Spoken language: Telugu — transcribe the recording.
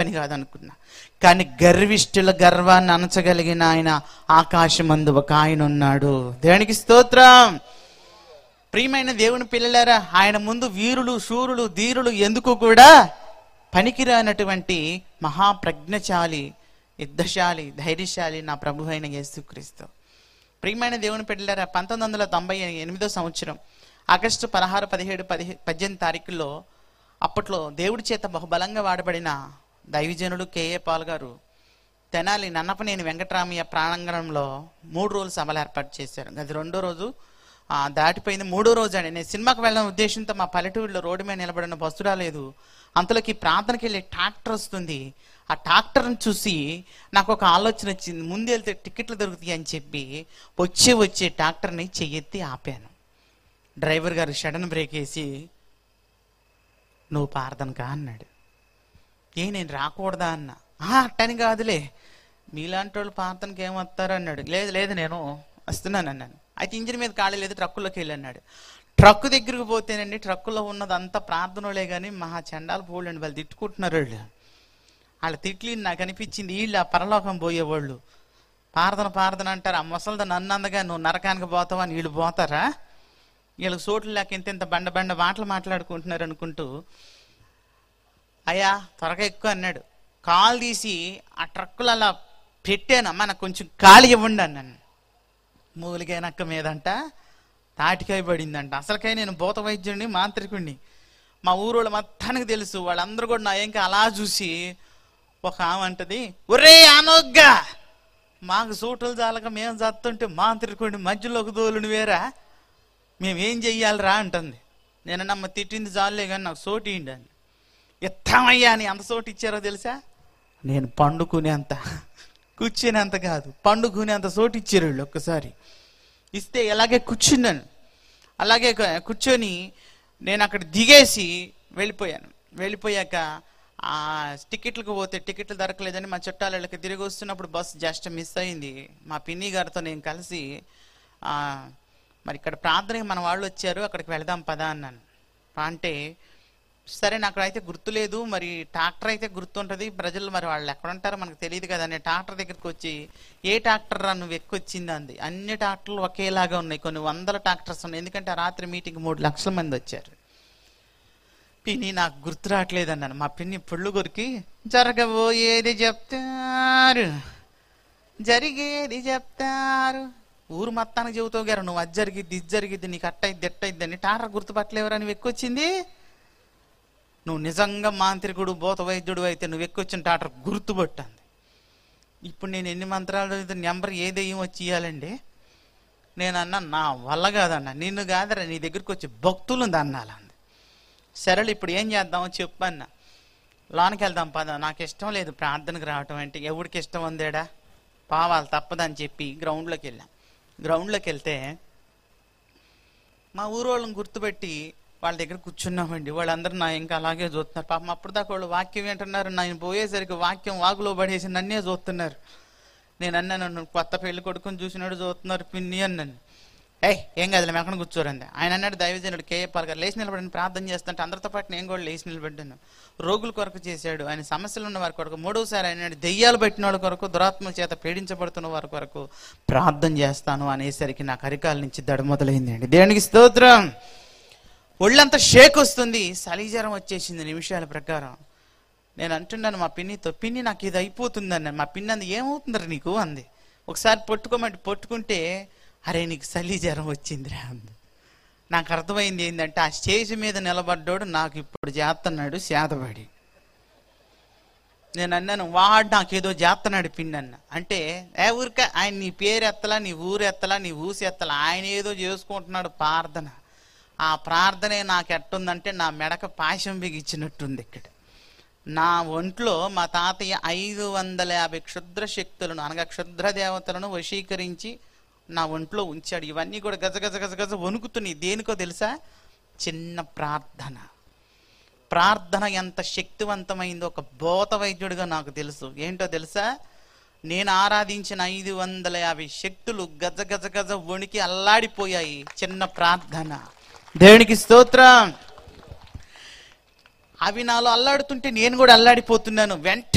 పని కాదనుకున్నా కానీ గర్విష్ఠుల గర్వాన్ని అణచగలిగిన ఆయన ఆకాశమందు ఒక ఆయన ఉన్నాడు దేవునికి స్తోత్రం ప్రియమైన దేవుని పిల్లలారా ఆయన ముందు వీరులు శూరులు ధీరులు ఎందుకు కూడా పనికిరానటువంటి మహాప్రజ్ఞశాలి యుద్ధశాలి ధైర్యశాలి నా ప్రభు అయిన యేసుక్రీస్తు ప్రియమైన దేవుని పిల్లలారా పంతొమ్మిది వందల తొంభై ఎనిమిదో సంవత్సరం ఆగస్టు పదహారు పదిహేడు పదిహే పద్దెనిమిది తారీఖుల్లో అప్పట్లో దేవుడి చేత బహుబలంగా వాడబడిన దైవజనుడు కేఏ పాల్ గారు తెనాలి నన్నపనేని వెంకటరామయ్య ప్రాంగణంలో మూడు రోజులు సభలు ఏర్పాటు చేశారు అది రెండో రోజు ఆ, దాటిపోయింది మూడో రోజు అండి నేను సినిమాకి వెళ్ళిన ఉద్దేశంతో మా పల్లెటూరులో రోడ్డు మీద నిలబడిన బస్సు రాలేదు అంతలోకి ప్రాంతానికి వెళ్ళే ట్రాక్టర్ వస్తుంది ఆ ట్రాక్టర్ని చూసి నాకు ఒక ఆలోచన వచ్చింది ముందు వెళ్తే టికెట్లు దొరుకుతాయి అని చెప్పి వచ్చే వచ్చే ట్రాక్టర్ని చెయ్యెత్తి ఆపాను డ్రైవర్ గారు సడన్ బ్రేక్ వేసి నువ్వు పారదనకా అన్నాడు ఏ నేను రాకూడదా అన్న "ఆ, అట్టని కాదులే మీలాంటి వాళ్ళు ప్రార్థనకి ఏమొస్తారు అన్నాడు లేదు లేదు నేను వస్తున్నాను అన్నాను అయితే ఇంజిన్ మీద ఖాళీ లేదు ట్రక్కులోకి వెళ్ళి అన్నాడు ట్రక్ దగ్గరికి పోతేనండి ట్రక్కులో ఉన్నదంతా ప్రార్థనలే కానీ మహా చండాలు పోలేండి వాళ్ళు తిట్టుకుంటున్నారు వాళ్ళు వాళ్ళ తిట్లు నాకు అనిపించింది వీళ్ళు ఆ పరలోకం పోయేవాళ్ళు ప్రార్థన ప్రార్థన అంటారు ఆ ముసలిద నన్ను అందగా నువ్వు నరకానికి పోతావా అని వీళ్ళు పోతారా వీళ్ళకి సోట్లు లేక ఇంత ఇంత బండ బండ మాటలు మాట్లాడుకుంటున్నారు అనుకుంటూ అయ్యా త్వరగా ఎక్కువ అన్నాడు కాలు తీసి ఆ ట్రక్కులు అలా పెట్టాను అమ్మ నాకు కొంచెం ఖాళీ ఇవ్వండి అన్నాను మూలికాయ నక్క మీదంట తాటికాయ పడిందంట అసలుకాయ నేను భూత వైద్యుడిని మాంత్రికుడిని మా ఊరోళ్ళు మొత్తానికి తెలుసు వాళ్ళందరూ కూడా నా ఇంకా అలా చూసి ఒక ఆమె అంటది ఒరే అనొగ్గా మాకు సూటలు చాలక మేము చస్తుంటే మాంత్రికుడిని మధ్యలోకి దోలుని వేరా మేమేం చెయ్యాలిరా అంటుంది నేను నమ్మ తిట్టింది చాలులే కానీ నాకు సోటి ఇయ్యండి అని ఎత్తామయ్యా అని అంత సోటు ఇచ్చారో తెలుసా నేను పండుకునేంత కూర్చునేంత కాదు పండుకునేంత సోటు ఇచ్చారు వీళ్ళు ఒక్కసారి ఇస్తే అలాగే కూర్చున్నాను అలాగే కు- కూర్చొని నేను అక్కడ దిగేసి వెళ్ళిపోయాను వెళ్ళిపోయాక ఆ టికెట్లకు పోతే టికెట్లు దొరకలేదని మా చుట్టాలకి తిరిగి వస్తున్నప్పుడు బస్ జస్ట్ మిస్ అయింది మా పిన్ని గారితో నేను కలిసి ఆ, మరి ఇక్కడ ప్రార్థనకి మన వాళ్ళు వచ్చారు అక్కడికి వెళదాం పదా అన్నాను అంటే సరే నాకు అయితే గుర్తులేదు మరి ట్రాక్టర్ అయితే గుర్తుంటుంది ప్రజలు మరి వాళ్ళు ఎక్కడ ఉంటారో మనకు తెలియదు కదా అని ట్రాక్టర్ దగ్గరికి వచ్చి ఏ ట్రాక్టర్ రా నువ్వు ఎక్కువచ్చింది అంది అన్ని ట్రాక్టర్లు ఒకేలాగా ఉన్నాయి కొన్ని వందల ట్రాక్టర్స్ ఉన్నాయి ఎందుకంటే ఆ రాత్రి మీటింగ్ మూడు లక్షల మంది వచ్చారు పిన్ని నాకు గుర్తు రావట్లేదు అన్నాను మా పిన్ని పుళ్ళు కొరికి జరగబోయేది చెప్తారు జరిగేది చెప్తారు ఊరు మొత్తానికి చెబుతావు గారు నువ్వు అది జరిగిద్ది ఇది జరిగిద్ది నీకు అట్టయిద్ది ఎట్టయిద్ది అని టాటర్ గుర్తుపట్టలేవరా నువ్వు ఎక్కువచ్చింది నువ్వు నిజంగా మాంత్రికుడు భూత వైద్యుడు అయితే నువ్వు ఎక్కువచ్చిన టాటర్ గుర్తుపట్టింది ఇప్పుడు నేను ఎన్ని మంత్రాలు నెంబర్ ఏ దెయ్యం వచ్చి ఇవ్వాలండి నేను అన్నా నా వల్ల కాదన్నా నిన్ను కాదరా నీ దగ్గరికి వచ్చి భక్తులు అన్నాలంది సరేలే ఇప్పుడు ఏం చేద్దామో చెప్పన్న లోనికి వెళ్దాం పద నాకు ఇష్టం లేదు ప్రార్థనకు రావటం అంటే ఎవడికి ఇష్టం ఉందేడా పావాలి తప్పదని చెప్పి గ్రౌండ్లోకి వెళ్ళాం గ్రౌండ్లోకి వెళ్తే మా ఊరు వాళ్ళని గుర్తుపెట్టి వాళ్ళ దగ్గర కూర్చున్నామండి వాళ్ళందరూ నా ఇంకా అలాగే చూస్తున్నారు పాపం అప్పుడు దాకా వాళ్ళు వాక్యం ఏంటన్నారు నేను పోయేసరికి వాక్యం వాగులో పడేసి నన్నే చూస్తున్నారు నేను అన్నాను "నువ్వు కొత్త పెళ్లి కొడుకుని చూసినాడు చూస్తున్నారు పిన్ని అన్నాను ఏయ్ ఏం కాదులే మేము అక్కడ కూర్చోరండి ఆయన అన్నాడు దైవజనుడు కేఏపాల్ గారు లేచి నిలబడిన ప్రార్థన చేస్తుంటే అందరితో పాటు నేను కూడా లేచి నిలబడ్డాను రోగుల కొరకు చేశాడు ఆయన సమస్యలు ఉన్న వారి కొరకు మూడవసారి ఆయన దెయ్యాలు పెట్టిన వాళ్ళ కొరకు దురాత్మల చేత పీడించబడుతున్న వారి కొరకు ప్రార్థన చేస్తాను అనేసరికి నాకు అరికాల నుంచి దడ మొదలైందండి దేవునికి స్తోత్రం ఒళ్ళంతా షేక్ వస్తుంది సలీజరం వచ్చేసింది నిమిషాల ప్రకారం నేను అంటున్నాను మా పిన్నితో పిన్ని నాకు ఇది అయిపోతుంది అన్నాను మా పిన్ని అంది ఏమవుతుందరా నీకు అంది ఒకసారి పట్టుకోమంటే పట్టుకుంటే అరే నీకు చలి జ్వరం వచ్చిందిరా అంది నాకు అర్థమైంది ఏంటంటే ఆ స్టేజ్ మీద నిలబడ్డాడు నాకు ఇప్పుడు చేస్తున్నాడు శాతపడి నేను అన్నాను వాడు నాకేదో చేస్తున్నాడు పిన్ని అన్న అంటే ఏ ఊరిక ఆయన నీ పేరు ఎత్తలా నీ ఊరు ఎత్తలా నీ ఊసి ఎత్తలా ఆయన ఏదో చేసుకుంటున్నాడు ప్రార్థన ఆ ప్రార్థనే నాకు ఎట్టుందంటే నా మెడక పాశం బిగిచ్చినట్టుంది ఇక్కడ నా ఒంట్లో మా తాతయ్య ఐదు వందల యాభై క్షుద్ర శక్తులను అనగా క్షుద్ర దేవతలను వశీకరించి నా ఒంట్లో ఉంచాడు ఇవన్నీ కూడా గజ గజ గజ గజ వణుకుతున్నాయి దేనికో తెలుసా చిన్న ప్రార్థన ప్రార్థన ఎంత శక్తివంతమైందో ఒక భూత వైద్యుడిగా నాకు తెలుసు ఏంటో తెలుసా నేను ఆరాధించిన ఐదు వందల యాభై శక్తులు గజ గజ గజ వణికి అల్లాడిపోయాయి చిన్న ప్రార్థన దేవునికి స్తోత్రం అవి నాలో అల్లాడుతుంటే నేను కూడా అల్లాడిపోతున్నాను వెంట